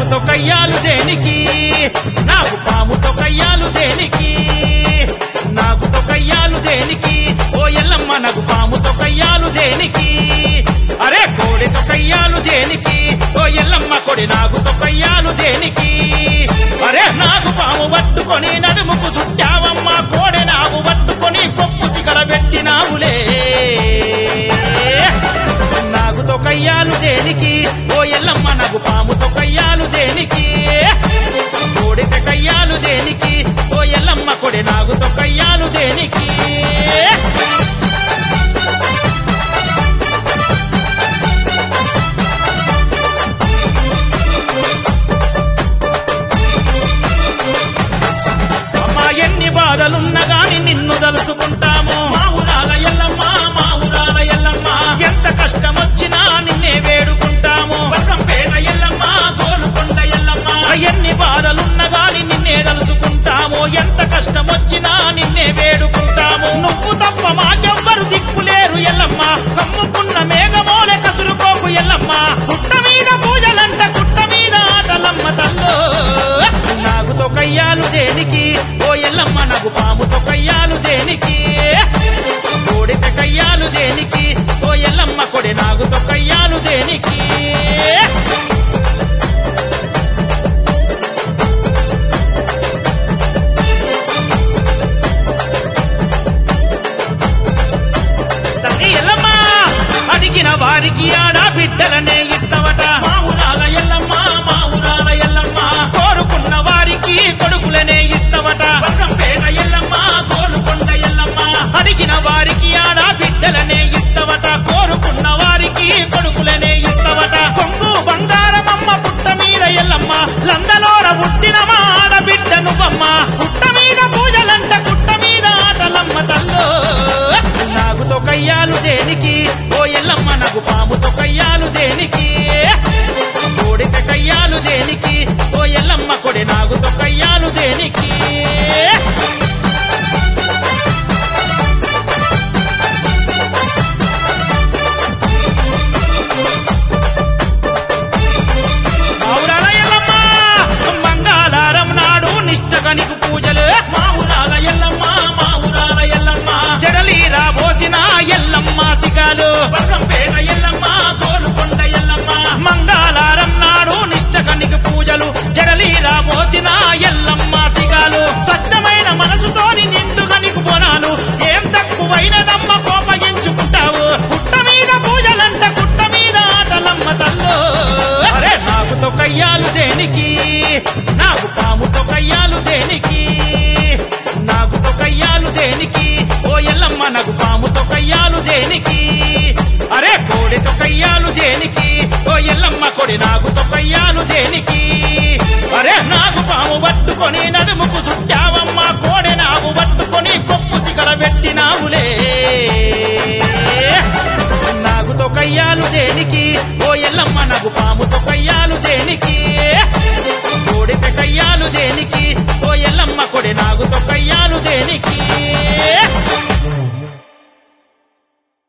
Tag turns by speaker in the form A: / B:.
A: కోడెతో కయ్యాలు దేనికి నాకు పాముతో కయ్యాలు దేనికి నాగుతో కయ్యాలు దేనికి ఓ ఎల్లమ్మ నాకు పాముతో కయ్యాలు దేనికి అరే కోడెతో కయ్యాలు దేనికి ఓ ఎల్లమ్మ కొడి నాగుతో కయ్యాలు దేనికి అరే నాగు పాము పట్టుకొని నడుముకు చుట్టావమ్మ కోడె నాగు పట్టుకొని కొప్పు సిగర పెట్టినావులే నాగుతో కయ్యాలు దేనికి ఓ ఎల్లమ్మ నాకు పాముతో కయ్యాలు దేనికి కోడిత కయ్యాలు దేనికి ఓ ఎల్లమ్మ కొడి నాగుతో కయ్యాలు దేనికి అమ్మా ఎన్ని బాధలున్నా గాని నిన్ను తలుసుకుంటాము మా ఊరాల ఎల్లమ్మ మా ఊరాల ఎల్లమ్మ ఎంత కష్టం వచ్చినా నిన్నే వేడుకుంటాము బల్కంపేట ఎల్లమ్మ గోలుకొండ ఎల్లమ్మ ఎన్ని బాధలున్నా గాని నిన్నే తలుసుకుంటాము ఎంత కష్టం వచ్చినా నిన్నే వేడుకుంటాము నువ్వు తప్ప మాకెవ్వరు దిక్కులేరు ఎల్లమ్మ కమ్ముకున్న మేఘమోలే కసురుకోకు ఎల్లమ్మ గుట్ట మీద పూజలంట గుట్ట మీద ఆటలమ్మ తల్లో నాగుతో కయ్యాలు దేనికి ఓ ఎల్లమ్మ నాకు పాముతో కయ్యాలు దేనికి కోడిత కయ్యాలు దేనికి ఓ ఎల్లమ్మ కొడి నాగుతో కయ్యాలు దేనికి తల్లి ఎల్లమ్మ అడిగిన వారికి ఆడా బిడ్డలనే ఇస్తవట మా ఊరాల ఎల్లమ్మ మా ఊరాల ఎల్లమ్మ కోరుకున్న వారికి కొడుకులనే ఇస్తవట బల్కంపేట ఎల్లమ్మ కోరుకొండ ఎల్లమ్మ అడిగిన వారికి ఆడా బిడ్డలనే ఇస్తవట కోరుకున్న వారికి కొడుకులనే ఇస్తవట కొంగు బంగారమమ్మ పుట్ట మీద ఎల్లమ్మ లందలోర పుట్టిన మా ఆడబిడ్డ నువ్వమ్మ పుట్ట మీద పూజలంట గుట్ట మీద ఆటలమ్మ తల్లో నాగుతో కయ్యాలు దేనికి ఓ ఎల్లమ్మ నాకు పాముతో కయ్యాలు దేనికి కోడిత కయ్యాలు దేనికి ఓ ఎల్లమ్మ కొడి నాగుతో కయ్యాలు దేనికి మావురాల ఎల్లమ్మ మంగళారం నాడు నిష్టగనికి పూజలు మావురాల ఎల్లమ్మ మావురాల ఎల్లమ్మ జడలీరా పోసిన ఎల్లమ్మ సిగాలు బల్కంపేట ఎల్లమ్మ గోలుకొండ ఎల్లమ్మ మంగళారం నాడు నిష్టగనికి పూజలు జడలీరా పోసిన ఎల్లమ్మ సిగాలు స్వచ్ఛమైన మనసుతోని నిండుగనికి పోనాలు ఏం తక్కువైనదమ్మ కోపగించుకుంటావు గుట్ట మీద పూజలంట గుట్ట మీద ఆటలమ్మ తల్లో అరే నాగుతో కయ్యాలు దేనికి నాకు పాముతో కయ్యాలు దేనికి నాగుతో కయ్యాలు దేనికి ఓ ఎల్లమ్మ నాకు పాముతో కయ్యాలు దేనికి అరే కోడితో కయ్యాలు దేనికి ఓ ఎల్లమ్మ కొడి నాగుతో కయ్యాలు దేనికి అరే నాగు పాము పట్టుకొని నడుముకు చుట్టావమ్మ కోడె నాగు పట్టుకొని కొప్పు సిగర పెట్టినావులే నాగుతో కయ్యాలు దేనికి ఓ ఎల్లమ్మ నాకు పాముతో కయ్యాలు దేనికి కోడిత కయ్యాలు దేనికి ఓ ఎల్లమ్మ కొడి నాగుతో కయ్యాలు దేనికి